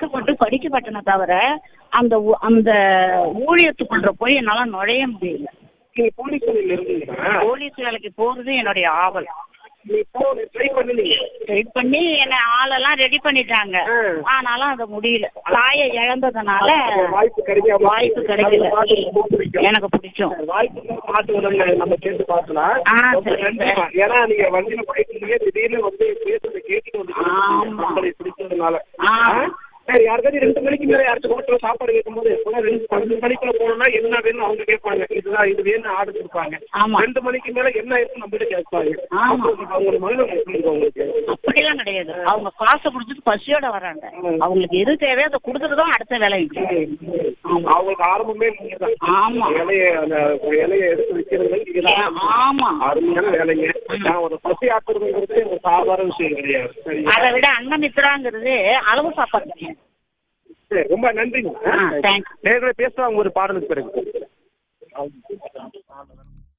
வெக்கப்பட்டு படிக்கப்பட்டன தவிர அந்த ஊ- அந்த ஊழியத்துக்குள்ள போய் என்னால நுழைய முடியல நீங்க போலீஸ் வேலையில இருந்தீங்கன்னா போலீஸ் வேலைக்கு போறது என்னுடைய ஆவல் நீ போ ட்ரை பண்ணுனீங்க ட்ரை பண்ணி என்ன ஆளெல்லாம் ரெடி பண்ணிட்டாங்க ஆ. ஆனாலும் அது முடியல தாயை இழந்ததுனால வாய்ப்பு கிடைக்காம வாய்ப்பு கிடைக்கல பாட்டு ரொம்ப பிடிக்கும். எனக்கு பிடிக்கும் வாய்ப்பு பாட்டு உடனே நம்ம கேட்டு பார்க்கலாம் ஆ, ரொம்ப சரி. நன்றிம்மா. ஏன்னா நீங்க வண்டியில போயிட்டு இருந்தீங்க திடீர்னு வந்து பேசுறத கேட்டுட்டு வந்து ஆமா. நம்மளை பிடிச்சதுனால ஆ. ஆ? சரி யாருக்காவது ரெண்டு மணிக்கு மேல யாராச்சும் ஹோட்டல்ல சாப்பாடு கேட்கும்போது எப்போல்லாம் ரெண்டு பன்னெண்டு மணிக்குள்ள போனோம்னா என்ன வேணும் அவங்க கேட்பாங்க இதுதான் இது வேணும் ஆர்டர் கொடுப்பாங்க ஆமா. ரெண்டு மணிக்கு மேல என்ன இருக்கும் நம்மகிட்ட கேட்பாங்க ஆமா. அப்போ அவங்க மனநிலை எப்படி இருக்கும் உங்களுக்கு அப்படிலாம் கிடையாது அவங்க காசை குடிச்சிட்டு பசியோட வராங்க ம். அவங்களுக்கு எது தேவையோ அதை கொடுத்துட்டு தான் அடுத்த வேலைக்கு அவங்களுக்கு ஆரம்பமே நீங்க தான் ஆமா. இலைய அந்த இலைய எடுத்து வைக்கிறது நீங்க தான் ஆமா அருமையான வேலைங்க நான் ஒரு பசி ஆக்குறதுங்கிறது ஒரு சாதாரண விஷயம் கிடையாது சரிங்களா? அதை விட அன்னமித்ராங்கிறது அளவு சாப்பாடு சரி ரொம்ப நன்றிங்க ஆ, thanks. நேர்களை பேசுவாங்க ஒரு பாடலுக்கு பிறகு